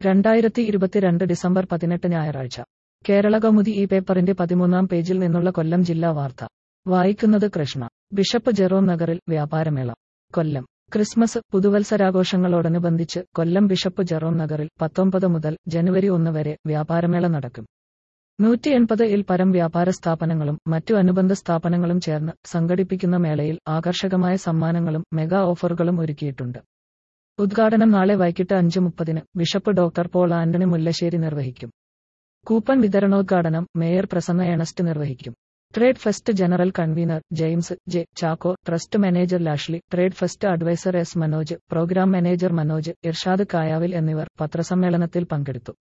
രണ്ടായിരത്തി ഇരുപത്തിരണ്ട് ഡിസംബർ പതിനെട്ട് ഞായറാഴ്ച കേരള കൗമുദി ഈ പേപ്പറിന്റെ പതിമൂന്നാം പേജിൽ നിന്നുള്ള കൊല്ലം ജില്ലാ വാർത്ത വായിക്കുന്നത് കൃഷ്ണ ബിഷപ്പ് ജെറോം നഗറിൽ വ്യാപാരമേള കൊല്ലം ക്രിസ്മസ് പുതുവത്സരാഘോഷങ്ങളോടനുബന്ധിച്ച് കൊല്ലം ബിഷപ്പ് ജെറോം നഗറിൽ പത്തൊമ്പത് മുതൽ ജനുവരി ഒന്ന് വരെ വ്യാപാരമേള നടക്കും നൂറ്റി എൺപത് ഇൽ പരം വ്യാപാര സ്ഥാപനങ്ങളും മറ്റു അനുബന്ധ സ്ഥാപനങ്ങളും ചേർന്ന് സംഘടിപ്പിക്കുന്ന മേളയിൽ ആകർഷകമായ സമ്മാനങ്ങളും മെഗാ ഓഫറുകളും ഒരുക്കിയിട്ടുണ്ട് ഉദ്ഘാടനം നാളെ വൈകിട്ട് അഞ്ച് മുപ്പതിന് bishop doctor Paul Antony Mullassery നിർവഹിക്കും കൂപ്പൺ വിതരണോദ്ഘാടനം മേയർ പ്രസന്ന എണസ്റ്റ് നിർവഹിക്കും trade fest general convener James J Chacko trust manager Lashley trade fest adviser S Manoj programme manager Manoj Irshad Kayavil എന്നിവർ പത്രസമ്മേളനത്തിൽ പങ്കെടുത്തു